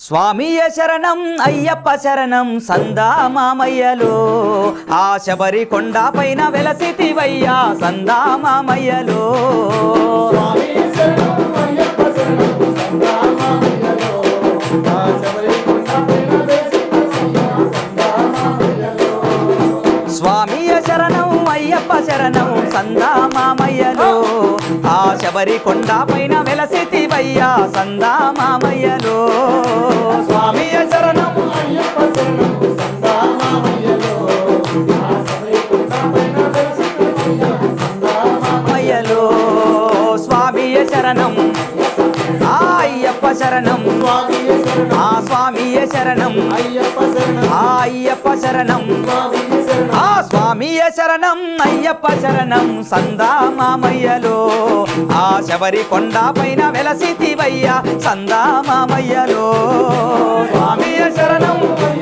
స్వామియ శరణం అయ్యప్ప శరణం సందా మామయ్యలో ఆ శబరి కొండ పైన వెలసితివయ్యా సందా మామయ్యలో స్వామియ శరణం అయ్యప్ప శరణం సందా మామయ్యలో ఆ శబరి కొండ పైన వెలసితివయ్యా సందా మామయ్యలో స్వామియ శరణం మామయ్యలో స్వామియ శరణం ఆ అయ్యప్ప శరణం ఆ స్వామియ శరణం ఆ అయ్యప్ప శరణం ఆ స్వామియ శరణం అయ్యప్ప శరణం సందా మామయ్యలో ఆ శబరి కొండ పైన వెలసితివయ్యా సందా మామయ్యలో స్వామియ శరణం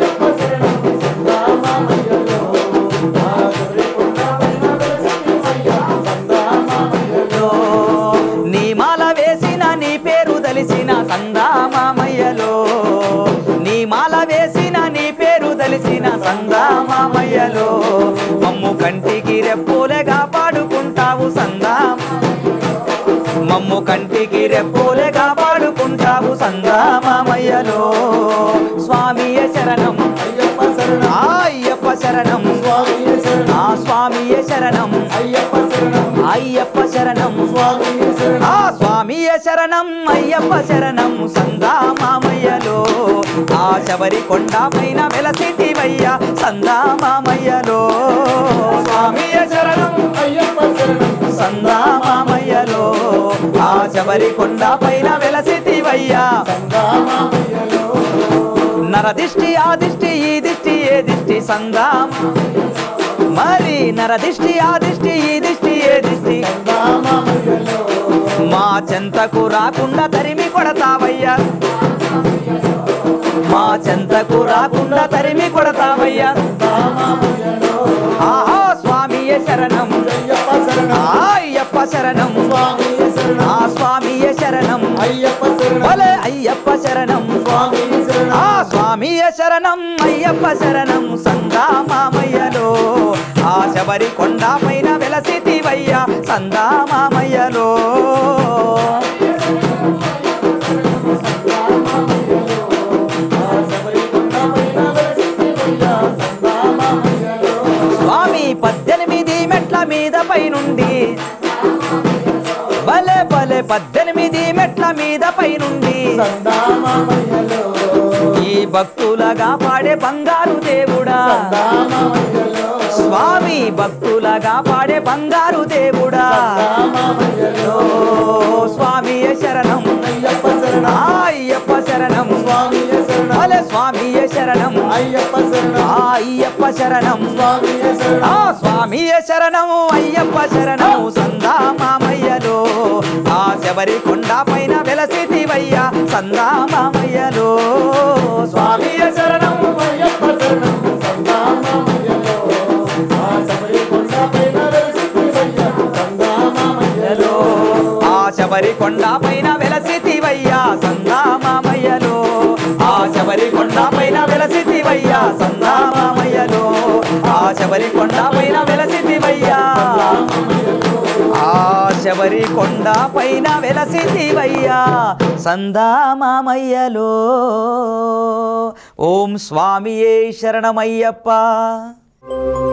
నీ మాల వేసిన నీ పేరు దలిసిన సందా మామయ్యలో నీ మాల వేసిన నీ పేరు దలిసిన సందా మామయ్యలో మమ్ము కంటికి రెప్పులేగా పాడుకుంటావు సందా మమ్ము కంటికి రెప్పులేగా పాడుకుంటావు సందా మామయ్యలో స్వామియ శరణం ఆ అయ్యప్ప శరణం ఆ స్వామియ శరణం అయ్యప్ప శరణం ఆ స్వామియ శరణం అయ్యప్ప శరణం సందా మామయ్యలో ఆ శబరి కొండ పైన వెలసిటివయ్యా సందా మామయ్యలో స్వామియ శరణం సందా మామయ్యలో ఆ శబరి కొండ పైన వెలసిటివయ్యా నరదిష్టి ఆ దిష్టి ఈ దిష్టి ఏ దిష్టి సందా మరి నరదిష్టి ఆ దిష్టి ఈ దిష్టి ఏ దిష్టి మా చెంతకు రాకుండా తరిమి కొడతావయ్యా మా చెంతకు రాకుండా తరిమి కొడతావయ్యా ఆహా స్వామియే శరణం ఆ అయ్యప్ప శరణం ఆ స్వామియే శరణం భలే అయ్యప్ప శరణం ఆ స్వామియ శరణం అయ్యప్ప శరణం సందా మామయ్యలో ఆ శబరి కొండ పైన వెలసితివయ్యా సందా మామయ్యలో స్వామి పద్దెనిమిది మెట్ల మీద పైనుండి భలే భలే పద్దెనిమిది మెట్ల మీద పైనుండి ఈ భక్తులగా పాడే బంగారు దేవుడా స్వామి భక్తులగా పాడే బంగారు దేవుడా ఓ స్వామియ శరణం ఆ అయ్యప్ప శరణం భలే స్వామియ శరణం ఆ అయ్యప్ప శరణం ఆ స్వామియ శరణము అయ్యప్ప శరణము సందా మామయ్యలో ఆ శబరి కొండ పైన వెలసితివయ్యా సందా మామయ్యలో స్వామియ శరణం మామయ్యలో ఆ శబరి కొండ పైన వెలసితివయ్యా సందా మామయ్యలో ఆ శబరి కొండ పైన వెలసితివయ్యా సందా మామయ్యలో ఆ శబరి కొండ పైన వెలసితివయ్యా ఆ శబరి కొండ పైన వెలసితివయ్యా సందా మామయ్యలో ఓం స్వామియే శరణమయ్యప్ప